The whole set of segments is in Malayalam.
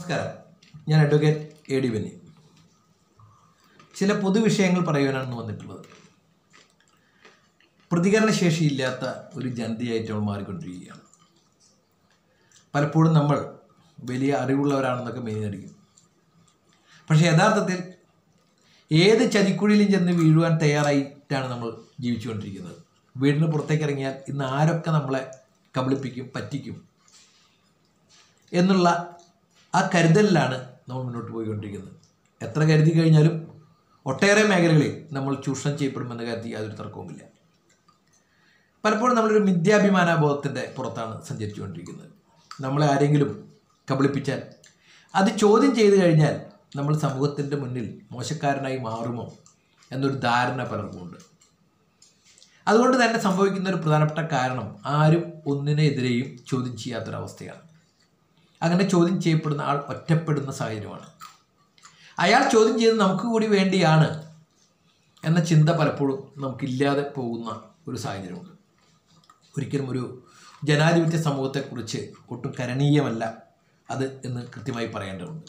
നമസ്കാരം ഞാൻ അഡ്വക്കേറ്റ് എ ഡി ബെന്നി ചില പൊതുവിഷയങ്ങൾ പറയുവാനാണ് വന്നിട്ടുള്ളത് പ്രതികരണശേഷിയില്ലാത്ത ഒരു ജനതയായിട്ട് നമ്മൾ മാറിക്കൊണ്ടിരിക്കുകയാണ് പലപ്പോഴും നമ്മൾ വലിയ അറിവുള്ളവരാണെന്നൊക്കെ മെയിനടിക്കും പക്ഷേ യഥാർത്ഥത്തിൽ ഏത് ചതിക്കുഴിയിലും ചെന്ന് വീഴുവാൻ തയ്യാറായിട്ടാണ് നമ്മൾ ജീവിച്ചുകൊണ്ടിരിക്കുന്നത് വീടിന് പുറത്തേക്ക് ഇറങ്ങിയാൽ ഇന്ന് ആരൊക്കെ നമ്മളെ കബളിപ്പിക്കും പറ്റിക്കും എന്നുള്ള ആ കരുതലിലാണ് നമ്മൾ മുന്നോട്ട് പോയിക്കൊണ്ടിരിക്കുന്നത് എത്ര കരുതി കഴിഞ്ഞാലും ഒട്ടേറെ മേഖലകളിൽ നമ്മൾ ചൂഷണം ചെയ്യപ്പെടുമെന്ന കാര്യത്തിൽ യാതൊരു തർക്കവുമില്ല പലപ്പോഴും നമ്മളൊരു മിഥ്യാഭിമാനബോധത്തിൻ്റെ പുറത്താണ് സഞ്ചരിച്ചുകൊണ്ടിരിക്കുന്നത് നമ്മളെ ആരെങ്കിലും കബളിപ്പിച്ചാൽ അത് ചോദ്യം ചെയ്തു കഴിഞ്ഞാൽ നമ്മൾ സമൂഹത്തിൻ്റെ മുന്നിൽ മോശക്കാരനായി മാറുമോ എന്നൊരു ധാരണ പലർക്കുമുണ്ട് അതുകൊണ്ട് തന്നെ സംഭവിക്കുന്ന ഒരു പ്രധാനപ്പെട്ട കാരണം ആരും ഒന്നിനെതിരെയും ചോദ്യം ചെയ്യാത്തൊരവസ്ഥയാണ് അങ്ങനെ ചോദ്യം ചെയ്യപ്പെടുന്ന ആൾ ഒറ്റപ്പെടുന്ന സാഹചര്യമാണ് അയാൾ ചോദ്യം ചെയ്ത് നമുക്ക് കൂടി വേണ്ടിയാണ് എന്ന ചിന്ത പലപ്പോഴും നമുക്കില്ലാതെ പോകുന്ന ഒരു സാഹചര്യമുണ്ട് ഒരിക്കലും ഒരു ജനാധിപത്യ സമൂഹത്തെക്കുറിച്ച് ഒട്ടും കരണീയമല്ല അത് എന്ന് കൃത്യമായി പറയേണ്ടതുണ്ട്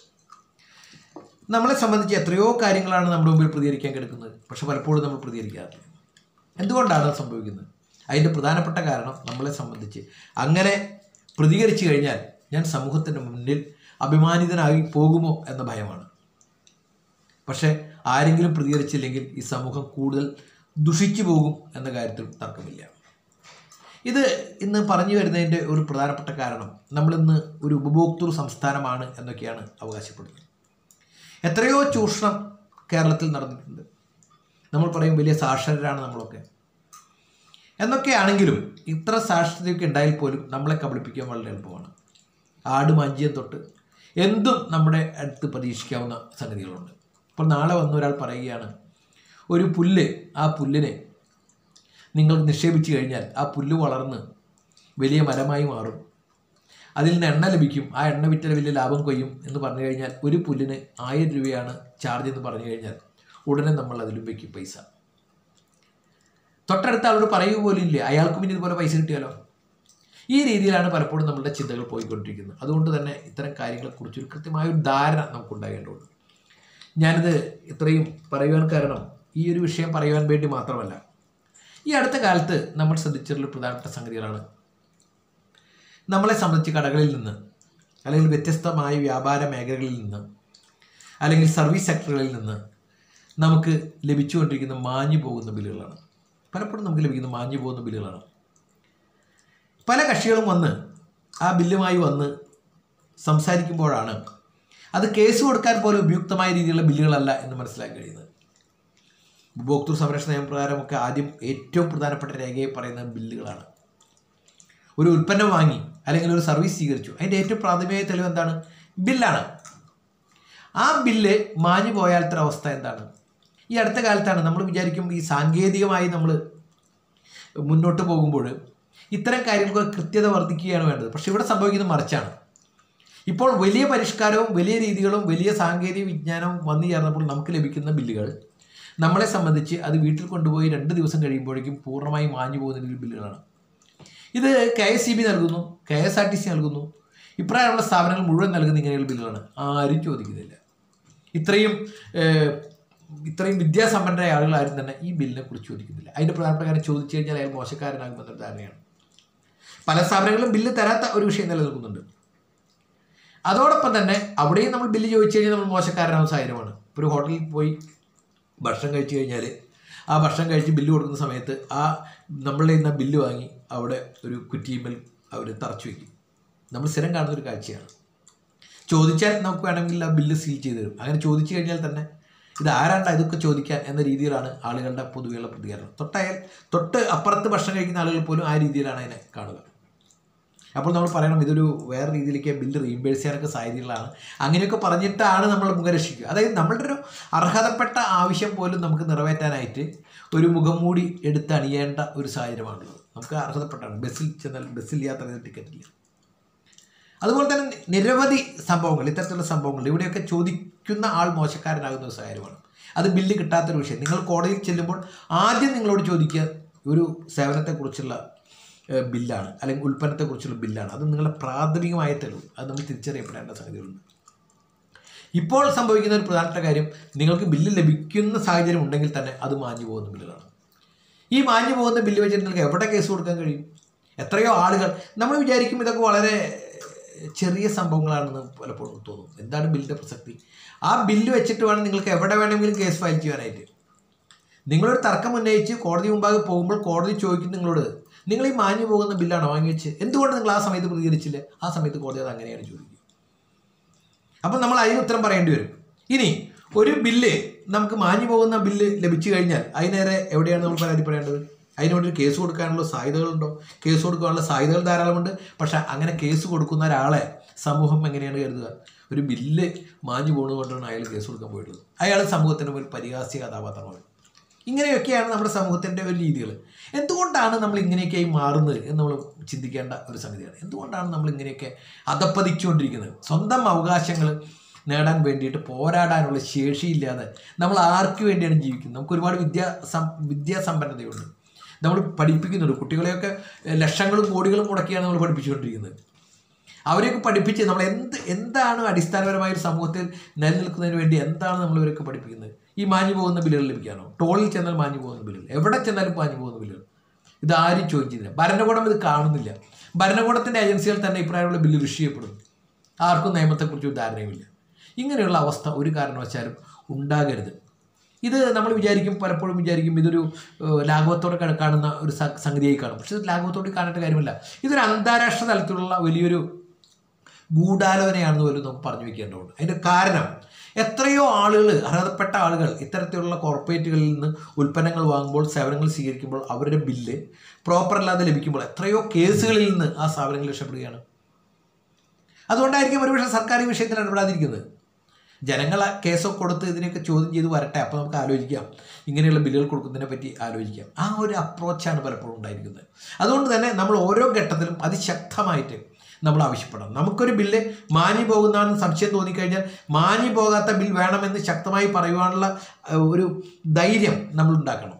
നമ്മളെ സംബന്ധിച്ച് എത്രയോ കാര്യങ്ങളാണ് നമ്മുടെ മുമ്പിൽ പ്രതികരിക്കാൻ കിടക്കുന്നത് പക്ഷെ പലപ്പോഴും നമ്മൾ പ്രതികരിക്കാറില്ല എന്തുകൊണ്ടാണ് അത് സംഭവിക്കുന്നത് അതിൻ്റെ പ്രധാനപ്പെട്ട കാരണം നമ്മളെ സംബന്ധിച്ച് അങ്ങനെ പ്രതികരിച്ചു കഴിഞ്ഞാൽ ഞാൻ സമൂഹത്തിൻ്റെ മുന്നിൽ അഭിമാനിതനായി പോകുമോ എന്ന ഭയമാണ് പക്ഷേ ആരെങ്കിലും പ്രതികരിച്ചില്ലെങ്കിൽ ഈ സമൂഹം കൂടുതൽ ദുഷിച്ചു പോകും എന്ന കാര്യത്തിൽ തർക്കമില്ല ഇത് ഇന്ന് പറഞ്ഞു വരുന്നതിൻ്റെ ഒരു പ്രധാനപ്പെട്ട കാരണം നമ്മളിന്ന് ഒരു ഉപഭോക്തൃ സംസ്ഥാനമാണ് എന്നൊക്കെയാണ് അവകാശപ്പെടുന്നത് എത്രയോ ചൂഷണം കേരളത്തിൽ നടന്നിട്ടുണ്ട് നമ്മൾ പറയും വലിയ സാക്ഷരരാണ് നമ്മളൊക്കെ എന്നൊക്കെയാണെങ്കിലും ഇത്ര സാക്ഷരതയൊക്കെ ഉണ്ടായാൽ പോലും നമ്മളെ കബളിപ്പിക്കാൻ വളരെ എളുപ്പമാണ് ആട് മാഞ്ചിയം തൊട്ട് എന്തും നമ്മുടെ അടുത്ത് പ്രതീക്ഷിക്കാവുന്ന സംഗതികളുണ്ട് ഇപ്പോൾ നാളെ വന്ന ഒരാൾ പറയുകയാണ് ഒരു പുല്ല് ആ പുല്ലിനെ നിങ്ങൾ നിക്ഷേപിച്ചു കഴിഞ്ഞാൽ ആ പുല്ല് വളർന്ന് വലിയ മരമായി മാറും അതിൽ നിന്ന് എണ്ണ ലഭിക്കും ആ എണ്ണ വിറ്റാൽ വലിയ ലാഭം കൊയ്യും എന്ന് പറഞ്ഞു കഴിഞ്ഞാൽ ഒരു പുല്ലിന് ആയിരം രൂപയാണ് ചാർജ് എന്ന് പറഞ്ഞു കഴിഞ്ഞാൽ ഉടനെ നമ്മൾ അതിലും വയ്ക്കും പൈസ തൊട്ടടുത്ത ആളോട് പറയുക പോലും ഇല്ല അയാൾക്കും ഇനി ഇതുപോലെ പൈസ കിട്ടിയാലോ ഈ രീതിയിലാണ് പലപ്പോഴും നമ്മളുടെ ചിന്തകൾ പോയിക്കൊണ്ടിരിക്കുന്നത് അതുകൊണ്ട് തന്നെ ഇത്തരം കാര്യങ്ങളെക്കുറിച്ചൊരു കൃത്യമായ ഒരു ധാരണ നമുക്കുണ്ടാകേണ്ടതുണ്ട് ഞാനിത് ഇത്രയും പറയുവാൻ കാരണം ഈ ഒരു വിഷയം പറയുവാൻ വേണ്ടി മാത്രമല്ല ഈ അടുത്ത കാലത്ത് നമ്മൾ ശ്രദ്ധിച്ചിട്ടുള്ള പ്രധാനപ്പെട്ട സംഗതികളാണ് നമ്മളെ സംബന്ധിച്ച് കടകളിൽ നിന്ന് അല്ലെങ്കിൽ വ്യത്യസ്തമായ വ്യാപാര മേഖലകളിൽ നിന്ന് അല്ലെങ്കിൽ സർവീസ് സെക്ടറുകളിൽ നിന്ന് നമുക്ക് ലഭിച്ചുകൊണ്ടിരിക്കുന്ന മാഞ്ഞു പോകുന്ന ബില്ലുകളാണ് പലപ്പോഴും നമുക്ക് ലഭിക്കുന്ന മാഞ്ഞു പോകുന്ന ബില്ലുകളാണ് പല കക്ഷികളും വന്ന് ആ ബില്ലുമായി വന്ന് സംസാരിക്കുമ്പോഴാണ് അത് കേസ് കൊടുക്കാൻ പോലും ഉപയുക്തമായ രീതിയിലുള്ള ബില്ലുകളല്ല എന്ന് മനസ്സിലാക്കി കഴിയുന്നത് ഉപഭോക്തൃ സംരക്ഷണ നിയമപ്രകാരമൊക്കെ ആദ്യം ഏറ്റവും പ്രധാനപ്പെട്ട രേഖയെ പറയുന്ന ബില്ലുകളാണ് ഒരു ഉൽപ്പന്നം വാങ്ങി അല്ലെങ്കിൽ ഒരു സർവീസ് സ്വീകരിച്ചു അതിൻ്റെ ഏറ്റവും പ്രാഥമിക തെളിവ് എന്താണ് ബില്ലാണ് ആ ബില്ല് മാഞ്ഞു പോയാലത്തെ അവസ്ഥ എന്താണ് ഈ അടുത്ത കാലത്താണ് നമ്മൾ വിചാരിക്കും ഈ സാങ്കേതികമായി നമ്മൾ മുന്നോട്ട് പോകുമ്പോൾ ഇത്തരം കാര്യങ്ങൾക്ക് കൃത്യത വർദ്ധിക്കുകയാണ് വേണ്ടത് പക്ഷെ ഇവിടെ സംഭവിക്കുന്നത് മറിച്ചാണ് ഇപ്പോൾ വലിയ പരിഷ്കാരവും വലിയ രീതികളും വലിയ സാങ്കേതിക വിജ്ഞാനവും വന്നു ചേർന്നപ്പോൾ നമുക്ക് ലഭിക്കുന്ന ബില്ലുകൾ നമ്മളെ സംബന്ധിച്ച് അത് വീട്ടിൽ കൊണ്ടുപോയി രണ്ട് ദിവസം കഴിയുമ്പോഴേക്കും പൂർണ്ണമായി മാഞ്ഞു പോകുന്ന ബില്ലുകളാണ് ഇത് കെ എസ് സി ബി നൽകുന്നു K S R T C നൽകുന്നു ഇപ്രകാരമുള്ള സ്ഥാപനങ്ങൾ മുഴുവൻ നൽകുന്ന ഇങ്ങനെയുള്ള ബില്ലുകളാണ് ആരും ചോദിക്കുന്നില്ല ഇത്രയും ഏഹ്, ഇത്രയും വിദ്യാസമ്പന്നരായ ആളുകൾ ആരും തന്നെ ഈ ബില്ലിനെ കുറിച്ച് ചോദിക്കുന്നില്ല അതിൻ്റെ പ്രധാനപ്പെട്ട കാര്യം ചോദിച്ചു കഴിഞ്ഞാൽ അയാൾ മോശക്കാരനാകുമെന്നൊരു ധാരണയാണ് പല സ്ഥാപനങ്ങളും ബില്ല് തരാത്ത ഒരു വിഷയം നിലനിൽക്കുന്നുണ്ട് അതോടൊപ്പം തന്നെ അവിടെയും നമ്മൾ ബില്ല് ചോദിച്ചു കഴിഞ്ഞാൽ നമ്മൾ മോശക്കാരനാകുന്ന സാഹചര്യമാണ് ഇപ്പോൾ ഒരു ഹോട്ടലിൽ പോയി ഭക്ഷണം കഴിച്ചു കഴിഞ്ഞാൽ ആ ഭക്ഷണം കഴിച്ച് ബില്ല് കൊടുക്കുന്ന സമയത്ത് ആ നമ്മളുടെ ഇന്ന് ബില്ല് വാങ്ങി അവിടെ ഒരു കുറ്റിയിന്മേൽ അവർ തറച്ചു വയ്ക്കും നമ്മൾ സ്ഥിരം കാണുന്ന ഒരു കാഴ്ചയാണ് ചോദിച്ചാൽ നമുക്ക് വേണമെങ്കിൽ ആ ബില്ല് സീൽ ചെയ്ത് തരും അങ്ങനെ ചോദിച്ചു കഴിഞ്ഞാൽ തന്നെ ഇത് ആരാണ്ട ഇതൊക്കെ ചോദിക്കാൻ എന്ന രീതിയിലാണ് ആളുകളുടെ പൊതുവെയുള്ള പ്രതികരണം തൊട്ടയാൽ തൊട്ട് അപ്പുറത്ത് ഭക്ഷണം കഴിക്കുന്ന ആളുകൾ പോലും ആ രീതിയിലാണ് അതിനെ കാണുക അപ്പോൾ നമ്മൾ പറയണം ഇതൊരു വേറെ രീതിയിലേക്ക് ബില്ല് റീംബേഴ്സ് ചെയ്യാനൊക്കെ സാധ്യതകളാണ് അങ്ങനെയൊക്കെ പറഞ്ഞിട്ടാണ് നമ്മൾ മുഖരക്ഷിക്കുക അതായത് നമ്മളുടെ ഒരു അർഹതപ്പെട്ട ആവശ്യം പോലും നമുക്ക് നിറവേറ്റാനായിട്ട് ഒരു മുഖംമൂടി എടുത്ത് അണിയേണ്ട ഒരു സാഹചര്യമാണുള്ളത് നമുക്ക് അർഹതപ്പെട്ടാണ് ബസ്സിൽ ചെന്നാൽ ബസ്സിൽ യാത്ര ചെയ്ത ടിക്കറ്റ് ഇല്ല അതുപോലെ തന്നെ നിരവധി സംഭവങ്ങൾ ഇത്തരത്തിലുള്ള സംഭവങ്ങൾ ഇവിടെയൊക്കെ ചോദിക്കുന്ന ആൾ മോശക്കാരനാകുന്ന ഒരു സാഹചര്യമാണ് അത് ബില്ല് കിട്ടാത്തൊരു വിഷയം നിങ്ങൾ കോടതിയിൽ ചെല്ലുമ്പോൾ ആദ്യം നിങ്ങളോട് ചോദിക്കുക ഒരു സേവനത്തെക്കുറിച്ചുള്ള ഏഹ്, ബില്ലാണ് അല്ലെങ്കിൽ ഉൽപ്പന്നത്തെക്കുറിച്ചുള്ള ബില്ലാണ് അത് നിങ്ങളുടെ പ്രാഥമികമായ തെളിവ് അത് നമ്മൾ തിരിച്ചറിയപ്പെടേണ്ട സംഗതികളുണ്ട് ഇപ്പോൾ സംഭവിക്കുന്ന ഒരു പ്രധാനപ്പെട്ട കാര്യം നിങ്ങൾക്ക് ബില്ല് ലഭിക്കുന്ന സാഹചര്യം ഉണ്ടെങ്കിൽ തന്നെ അത് മാഞ്ഞു പോകുന്ന ബില്ലുകളാണ് ഈ മാഞ്ഞു പോകുന്ന ബില്ല് വെച്ചിട്ട് നിങ്ങൾക്ക് എവിടെ കേസ് കൊടുക്കാൻ കഴിയും എത്രയോ ആളുകൾ നമ്മൾ വിചാരിക്കും ഇതൊക്കെ വളരെ ചെറിയ സംഭവങ്ങളാണെന്ന് പലപ്പോഴും തോന്നും എന്താണ് ബില്ലിൻ്റെ പ്രസക്തി ആ ബില്ല് വെച്ചിട്ട് വേണം നിങ്ങൾക്ക് എവിടെ വേണമെങ്കിലും കേസ് ഫയൽ ചെയ്യാനായിട്ട് നിങ്ങളൊരു തർക്കം ഉന്നയിച്ച് കോടതി മുമ്പാകെ പോകുമ്പോൾ കോടതി ചോദിക്കും നിങ്ങളോട് നിങ്ങൾ ഈ മാഞ്ഞു പോകുന്ന ബില്ലാണ് വാങ്ങിവെച്ച് എന്തുകൊണ്ട് നിങ്ങൾ ആ സമയത്ത് പ്രതികരിച്ചില്ല ആ സമയത്ത് കോടതി അത് അങ്ങനെയാണ് ചോദിക്കുക അപ്പം നമ്മൾ അതിന് ഉത്തരം പറയേണ്ടി വരും ഇനി ഒരു ബില്ല് നമുക്ക് മാഞ്ഞു പോകുന്ന ബില്ല് ലഭിച്ചു കഴിഞ്ഞാൽ അതിനേറെ എവിടെയാണ് നമ്മൾ പരാതിപ്പെടേണ്ടത് അതിന് വേണ്ടി ഒരു കേസ് കൊടുക്കാനുള്ള സാധ്യതകളുണ്ടോ കേസ് കൊടുക്കാനുള്ള സാധ്യതകൾ ധാരാളമുണ്ട് പക്ഷെ അങ്ങനെ കേസ് കൊടുക്കുന്ന ഒരാളെ സമൂഹം എങ്ങനെയാണ് കരുതുക ഒരു ബില്ല് മാഞ്ഞു പോകുന്നതുകൊണ്ടാണ് അയാൾ കേസ് കൊടുക്കാൻ പോയിട്ടുള്ളത് അയാൾ സമൂഹത്തിന് ഒരു പരിഹാസ്യ കഥാപാത്രമാണ് ഇങ്ങനെയൊക്കെയാണ് നമ്മുടെ സമൂഹത്തിൻ്റെ ഒരു രീതികൾ എന്തുകൊണ്ടാണ് നമ്മൾ ഇങ്ങനെയൊക്കെയായി മാറുന്നത് എന്ന് നമ്മൾ ചിന്തിക്കേണ്ട ഒരു സംഗതിയാണ് എന്തുകൊണ്ടാണ് നമ്മൾ ഇങ്ങനെയൊക്കെ അധപ്പതിച്ചുകൊണ്ടിരിക്കുന്നത് സ്വന്തം അവകാശങ്ങൾ നേടാൻ വേണ്ടിയിട്ട് പോരാടാനുള്ള ശേഷിയില്ലാതെ നമ്മൾ ആർക്ക് വേണ്ടിയാണ് ജീവിക്കുന്നത് നമുക്ക് ഒരുപാട് വിദ്യാ സം വിദ്യാസമ്പന്നതയുണ്ട് നമ്മൾ പഠിപ്പിക്കുന്നുണ്ട് കുട്ടികളെയൊക്കെ എഹ്, ലക്ഷങ്ങളും കോടികളും മുടക്കിയാണ് നമ്മൾ പഠിപ്പിച്ചുകൊണ്ടിരിക്കുന്നത് അവരെയൊക്കെ പഠിപ്പിച്ച് നമ്മൾ എന്ത് എന്താണ് അടിസ്ഥാനപരമായ ഒരു സമൂഹത്തിൽ നിലനിൽക്കുന്നതിന് വേണ്ടി എന്താണ് നമ്മൾ ഇവരൊക്കെ പഠിപ്പിക്കുന്നത് ഈ മാഞ്ഞു പോകുന്ന ബില്ലുകൾ ലഭിക്കാനോ ടോളിൽ ചെന്നാൽ മാഞ്ഞു പോകുന്ന ബില്ലുകൾ എവിടെ ചെന്നാലും മാഞ്ഞു പോകുന്ന ബില്ലുകൾ ഇത് ആരും ചോദ്യം ചെയ്യുന്നില്ല ഭരണകൂടം ഇത് കാണുന്നില്ല ഭരണകൂടത്തിൻ്റെ ഏജൻസികൾ തന്നെ ഇപ്രായമുള്ള ബില്ല് ഇഷ്യൂ ചെയ്യപ്പെടും ആർക്കും നിയമത്തെക്കുറിച്ച് ഒരു ധാരണയുമില്ല ഇങ്ങനെയുള്ള അവസ്ഥ ഒരു കാരണവശാലും ഉണ്ടാകരുത് ഇത് നമ്മൾ വിചാരിക്കും പലപ്പോഴും വിചാരിക്കും ഇതൊരു ഏഹ്, ലാഘവത്തോടെ കാണ- കാണുന്ന ഒരു സ- സംഗതിയായി കാണും പക്ഷെ ഇത് ലാഘവത്തോടെ കാണേണ്ട കാര്യമല്ല ഇതൊരു അന്താരാഷ്ട്ര തലത്തിലുള്ള വലിയൊരു ഗൂഢാലോചനയാണെന്ന് പോലും നമുക്ക് പറഞ്ഞു വെക്കേണ്ടതുണ്ട് അതിൻ്റെ കാരണം എത്രയോ ആളുകൾ അർഹതപ്പെട്ട ആളുകൾ ഇത്തരത്തിലുള്ള കോർപ്പറേറ്റുകളിൽ നിന്ന് ഉൽപ്പന്നങ്ങൾ വാങ്ങുമ്പോൾ സേവനങ്ങൾ സ്വീകരിക്കുമ്പോൾ അവരുടെ ബില്ല് പ്രോപ്പർ അല്ലാതെ ലഭിക്കുമ്പോൾ എത്രയോ കേസുകളിൽ നിന്ന് ആ സ്ഥാപനങ്ങൾ രക്ഷപ്പെടുകയാണ് അതുകൊണ്ടായിരിക്കും ഒരുപക്ഷെ സർക്കാർ ഈ വിഷയത്തിൽ ഇടപെടാതിരിക്കുന്നത് ജനങ്ങൾ ആ കേസൊക്കെ കൊടുത്ത് ഇതിനെയൊക്കെ ചോദ്യം ചെയ്ത് വരട്ടെ അപ്പോൾ നമുക്ക് ആലോചിക്കാം ഇങ്ങനെയുള്ള ബില്ലുകൾ കൊടുക്കുന്നതിനെ പറ്റി ആലോചിക്കാം ആ ഒരു അപ്രോച്ചാണ് പലപ്പോഴും ഉണ്ടായിരിക്കുന്നത് അതുകൊണ്ട് തന്നെ നമ്മൾ ഓരോ ഘട്ടത്തിലും അതിശക്തമായിട്ട് നമ്മൾ ആവശ്യപ്പെടണം നമുക്കൊരു ബില്ല് മാഞ്ഞു പോകുന്നതാണെന്ന് സംശയം തോന്നിക്കഴിഞ്ഞാൽ മാഞ്ഞു പോകാത്ത ബിൽ വേണമെന്ന് ശക്തമായി പറയുവാനുള്ള ഏഹ്, ഒരു ധൈര്യം നമ്മൾ ഉണ്ടാക്കണം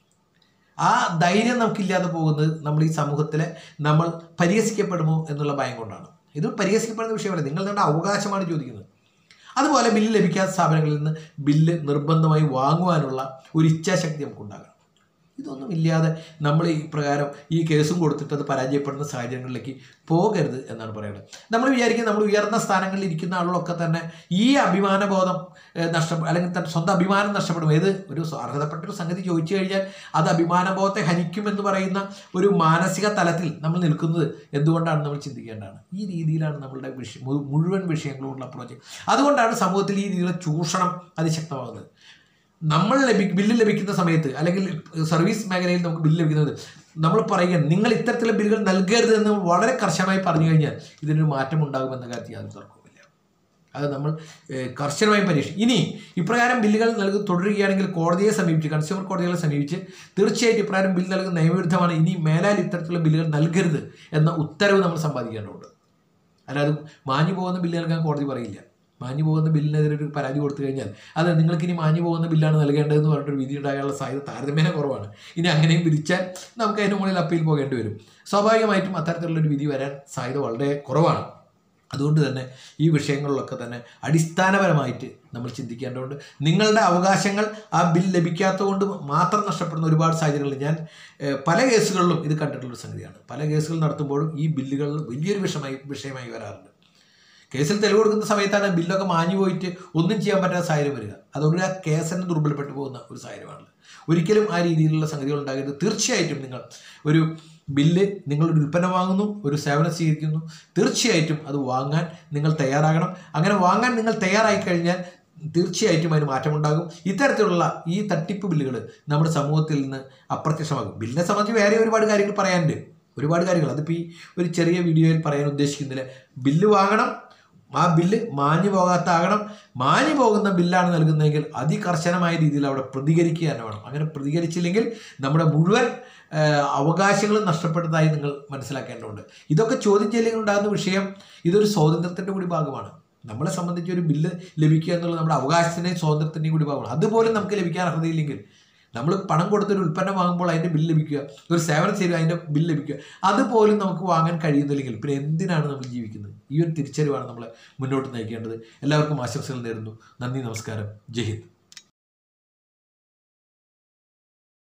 ആ ധൈര്യം നമുക്കില്ലാതെ പോകുന്നത് നമ്മൾ ഈ സമൂഹത്തിലെ നമ്മൾ പരിഹസിക്കപ്പെടുമോ എന്നുള്ള ഭയം കൊണ്ടാണ് ഇത് പരിഹസിക്കപ്പെടുന്ന വിഷയമല്ല നിങ്ങൾ നിങ്ങളുടെ അവകാശമാണ് ചോദിക്കുന്നത് അതുപോലെ ബില്ല് ലഭിക്കാത്ത സ്ഥാപനങ്ങളിൽ നിന്ന് ബില്ല് നിർബന്ധമായി വാങ്ങുവാനുള്ള ഒരു ഇച്ഛാശക്തി നമുക്കുണ്ടാകണം ഇതൊന്നും ഇല്ലാതെ നമ്മൾ ഈ പ്രകാരം ഈ കേസും കൊടുത്തിട്ട് അത് പരാജയപ്പെടുന്ന സാഹചര്യങ്ങളിലേക്ക് പോകരുത് എന്നാണ് പറയുന്നത് നമ്മൾ വിചാരിക്കുന്നത് നമ്മൾ ഉയർന്ന സ്ഥാനങ്ങളിൽ ഇരിക്കുന്ന ആളുകളൊക്കെ തന്നെ ഈ അഭിമാനബോധം ഏഹ്, നഷ്ടപ്പെടും അല്ലെങ്കിൽ തന്റെ സ്വന്തം അഭിമാനം നഷ്ടപ്പെടും ഏത് ഒരു സ്വ- അർഹതപ്പെട്ട ഒരു സംഗതി ചോദിച്ചു കഴിഞ്ഞാൽ അത് അഭിമാനബോധത്തെ ഹനിക്കുമെന്ന് പറയുന്ന ഒരു മാനസിക തലത്തിൽ നമ്മൾ നിൽക്കുന്നത് എന്തുകൊണ്ടാണ് നമ്മൾ ചിന്തിക്കേണ്ടതാണ് ഈ രീതിയിലാണ് നമ്മളുടെ വിഷയം മു- മുഴുവൻ വിഷയങ്ങളുള്ള അപ്രോച്ച് അതുകൊണ്ടാണ് സമൂഹത്തിൽ ഈ രീതിയിലുള്ള ചൂഷണം അതിശക്തമാകുന്നത് നമ്മൾ ലഭി ബില്ല് ലഭിക്കുന്ന സമയത്ത് അല്ലെങ്കിൽ സർവീസ് മേഖലയിൽ നമുക്ക് ബില്ല് ലഭിക്കുന്നത് നമ്മൾ പറയുക നിങ്ങൾ ഇത്തരത്തിലുള്ള ബില്ലുകൾ നൽകരുത് എന്ന് വളരെ കർശനമായി പറഞ്ഞു കഴിഞ്ഞാൽ ഇതിനൊരു മാറ്റം ഉണ്ടാകുമെന്ന കാര്യത്തിൽ യാതൊരു തർക്കവുമില്ല അത് നമ്മൾ ഏഹ്, കർശനമായി പരീക്ഷിക്കും ഇനി ഇപ്രകാരം ബില്ലുകൾ നൽകി തുടരുകയാണെങ്കിൽ കോടതിയെ സമീപിച്ച് കൺസ്യൂമർ കോടതികളെ സമീപിച്ച് തീർച്ചയായിട്ടും ഇപ്രകാരം ബില്ല് നൽകുന്ന നിയമവിരുദ്ധമാണ് ഇനി മേലാൽ ഇത്തരത്തിലുള്ള ബില്ലുകൾ നൽകരുത് എന്ന ഉത്തരവ് നമ്മൾ സമ്പാദിക്കേണ്ടതുണ്ട് അല്ലാതെ മാഞ്ഞു പോകുന്ന ബില്ല് നൽകാൻ കോടതി പറയില്ല മാഞ്ഞു പോകുന്ന ബില്ലിനെതിരെ ഒരു പരാതി കൊടുത്തു കഴിഞ്ഞാൽ അത് നിങ്ങൾക്ക് ഇനി മാഞ്ഞു പോകുന്ന ബില്ലാണ് നൽകേണ്ടതെന്ന് പറഞ്ഞിട്ടൊരു വിധി ഉണ്ടാകാനുള്ള സാധ്യത താരതമ്യേന കുറവാണ് ഇനി അങ്ങനെയും വിധിച്ചാൽ നമുക്ക് അതിന് മുകളിൽ അപ്പീൽ പോകേണ്ടി വരും സ്വാഭാവികമായിട്ടും അത്തരത്തിലുള്ളൊരു വിധി വരാൻ സാധ്യത വളരെ കുറവാണ് അതുകൊണ്ട് തന്നെ ഈ വിഷയങ്ങളിലൊക്കെ തന്നെ അടിസ്ഥാനപരമായിട്ട് നമ്മൾ ചിന്തിക്കേണ്ടതുണ്ട് നിങ്ങളുടെ അവകാശങ്ങൾ ആ ബിൽ ലഭിക്കാത്തതുകൊണ്ട് മാത്രം നഷ്ടപ്പെടുന്ന ഒരുപാട് സാഹചര്യങ്ങളിൽ ഞാൻ ഏഹ്, പല കേസുകളിലും ഇത് കണ്ടിട്ടുള്ളൊരു സംഗതിയാണ് പല കേസുകൾ നടത്തുമ്പോഴും ഈ ബില്ലുകൾ വലിയൊരു വിഷയമായി വിഷയമായി വരാറുണ്ട് കേസിൽ തെളിവ് കൊടുക്കുന്ന സമയത്താണ് ബില്ലൊക്കെ മാഞ്ഞു പോയിട്ട് ഒന്നും ചെയ്യാൻ പറ്റാത്ത സാഹചര്യം വരിക അതുകൊണ്ട് ആ കേസ് തന്നെ ദുർബലപ്പെട്ടു പോകുന്ന ഒരു സാഹചര്യമാണ് ഒരിക്കലും ആ രീതിയിലുള്ള സംഗതികൾ ഉണ്ടാകരുത് തീർച്ചയായിട്ടും നിങ്ങൾ ഒരു ബില്ല് നിങ്ങളൊരു ഉൽപ്പന്നം വാങ്ങുന്നു ഒരു സേവനം സ്വീകരിക്കുന്നു തീർച്ചയായിട്ടും അത് വാങ്ങാൻ നിങ്ങൾ തയ്യാറാകണം അങ്ങനെ വാങ്ങാൻ നിങ്ങൾ തയ്യാറായി കഴിഞ്ഞാൽ തീർച്ചയായിട്ടും അതിന് മാറ്റമുണ്ടാകും ഇത്തരത്തിലുള്ള ഈ തട്ടിപ്പ് ബില്ലുകൾ നമ്മുടെ സമൂഹത്തിൽ നിന്ന് അപ്രത്യക്ഷമാകും ബില്ലിനെ സംബന്ധിച്ച് വേറെ ഒരുപാട് കാര്യങ്ങൾ പറയാനുണ്ട് ഒരുപാട് കാര്യങ്ങൾ അതിപ്പോൾ ഈ ഒരു ചെറിയ വീഡിയോയിൽ പറയാൻ ഉദ്ദേശിക്കുന്നില്ല ബില്ല് വാങ്ങണം ആ ബില്ല് മാഞ്ഞു പോകാത്താകണം മാഞ്ഞു പോകുന്ന ബില്ലാണ് നൽകുന്നതെങ്കിൽ അതികർശനമായ രീതിയിൽ അവിടെ പ്രതികരിക്കുക തന്നെ വേണം അങ്ങനെ പ്രതികരിച്ചില്ലെങ്കിൽ നമ്മുടെ മുഴുവൻ ആ, അവകാശങ്ങളും നഷ്ടപ്പെട്ടതായി നിങ്ങൾ മനസ്സിലാക്കേണ്ടതുണ്ട് ഇതൊക്കെ ചോദ്യം ചെയ്യലിൽ ഉണ്ടാകുന്ന വിഷയം ഇതൊരു സ്വാതന്ത്ര്യത്തിൻ്റെ കൂടി ഭാഗമാണ് നമ്മളെ സംബന്ധിച്ച് ഒരു ബില്ല് ലഭിക്കുക എന്നുള്ളത് നമ്മുടെ അവകാശത്തിൻ്റെയും സ്വാതന്ത്ര്യത്തിൻ്റെയും കൂടി ഭാഗമാണ് അതുപോലും നമുക്ക് ലഭിക്കാൻ അർഹതയില്ലെങ്കിൽ നമ്മൾ പണം കൊടുത്തൊരു ഉൽപ്പന്നം വാങ്ങുമ്പോൾ അതിൻ്റെ ബില്ല് ലഭിക്കുക ഒരു സേവനം ചെയ്ത് അതിൻ്റെ ബില്ല് ലഭിക്കുക അതുപോലും നമുക്ക് വാങ്ങാൻ കഴിയുന്നില്ലെങ്കിൽ പിന്നെ എന്തിനാണ് നമ്മൾ ജീവിക്കുന്നത് ഈ ഒരു തിരിച്ചറിവാണ് നമ്മളെ മുന്നോട്ട് നയിക്കേണ്ടത് എല്ലാവർക്കും ആശംസകൾ നേരുന്നു നന്ദി നമസ്കാരം ജയ് ഹിന്ദ്